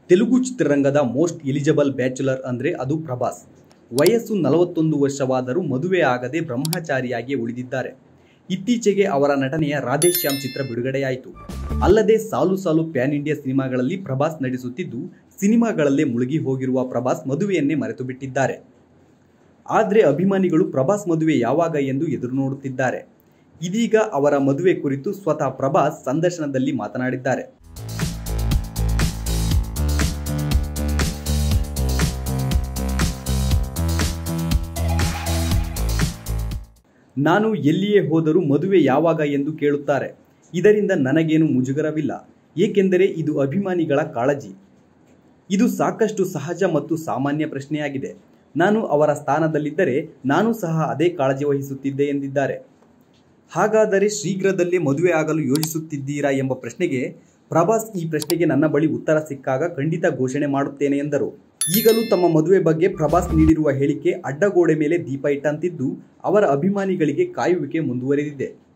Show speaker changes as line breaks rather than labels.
ತೆಲುಗು ಚಿತ್ರರಂಗದ most eligible bachelor ಅಂದರೆ ಅದು ಪ್ರಭಾಸ್ ವಯಸ್ಸು ನಲವತ್ತೊಂದು ವರ್ಷವಾದರೂ ಮದುವೆ ಆಗದೆ ಬ್ರಹ್ಮಚಾರಿಯಾಗಿಯೇ ಉಳಿದಿದ್ದಾರೆ ಇತ್ತೀಚೆಗೆ ಅವರ ನಟನೆಯ ರಾಧೇಶ್ಯಾಮ್ ಚಿತ್ರ ಬಿಡುಗಡೆಯಾಯಿತು ಅಲ್ಲದೆ ಸಾಲು ಸಾಲು ಪ್ಯಾನ್ ಇಂಡಿಯಾ ಸಿನಿಮಾಗಳಲ್ಲಿ ಪ್ರಭಾಸ್ ನಟಿಸುತ್ತಿದ್ದು ಸಿನಿಮಾಗಳಲ್ಲೇ ಮುಳುಗಿ ಹೋಗಿರುವ ಪ್ರಭಾಸ್ ಮದುವೆಯನ್ನೇ ಮರೆತು ಬಿಟ್ಟಿದ್ದಾರೆ ಆದರೆ ಅಭಿಮಾನಿಗಳು ಪ್ರಭಾಸ್ ಮದುವೆ ಯಾವಾಗ ಎಂದು ಎದುರು ನೋಡುತ್ತಿದ್ದಾರೆ ಇದೀಗ ಅವರ ಮದುವೆ ಕುರಿತು ಸ್ವತಃ ಪ್ರಭಾಸ್ ಸಂದರ್ಶನದಲ್ಲಿ ಮಾತನಾಡಿದ್ದಾರೆ ನಾನು ಎಲ್ಲಿಯೇ ಹೋದರೂ ಮದುವೆ ಯಾವಾಗ ಎಂದು ಕೇಳುತ್ತಾರೆ ಇದರಿಂದ ನನಗೇನು ಮುಜುಗರವಿಲ್ಲ ಏಕೆಂದರೆ ಇದು ಅಭಿಮಾನಿಗಳ ಕಾಳಜಿ ಇದು ಸಾಕಷ್ಟು ಸಹಜ ಮತ್ತು ಸಾಮಾನ್ಯ ಪ್ರಶ್ನೆಯಾಗಿದೆ ನಾನು ಅವರ ಸ್ಥಾನದಲ್ಲಿದ್ದರೆ ನಾನು ಸಹ ಅದೇ ಕಾಳಜಿ ವಹಿಸುತ್ತಿದ್ದೆ ಎಂದಿದ್ದಾರೆ ಹಾಗಾದರೆ ಶೀಘ್ರದಲ್ಲೇ ಮದುವೆ ಆಗಲು ಯೋಜಿಸುತ್ತಿದ್ದೀರಾ ಎಂಬ ಪ್ರಶ್ನೆಗೆ ಪ್ರಭಾಸ್ ಈ ಪ್ರಶ್ನೆಗೆ ನನ್ನ ಬಳಿ ಉತ್ತರ ಸಿಕ್ಕಾಗ ಖಂಡಿತ ಘೋಷಣೆ ಮಾಡುತ್ತೇನೆ ಎಂದರು ಈಗಲೂ ತಮ್ಮ ಮದುವೆ ಬಗ್ಗೆ ಪ್ರಭಾಸ್ ನೀಡಿರುವ ಹೇಳಿಕೆ ಅಡ್ಡಗೋಡೆ ಮೇಲೆ ದೀಪ ಇಟ್ಟಂತಿದ್ದು ಅವರ ಅಭಿಮಾನಿಗಳಿಗೆ ಕಾಯುವಿಕೆ ಮುಂದುವರೆದಿದೆ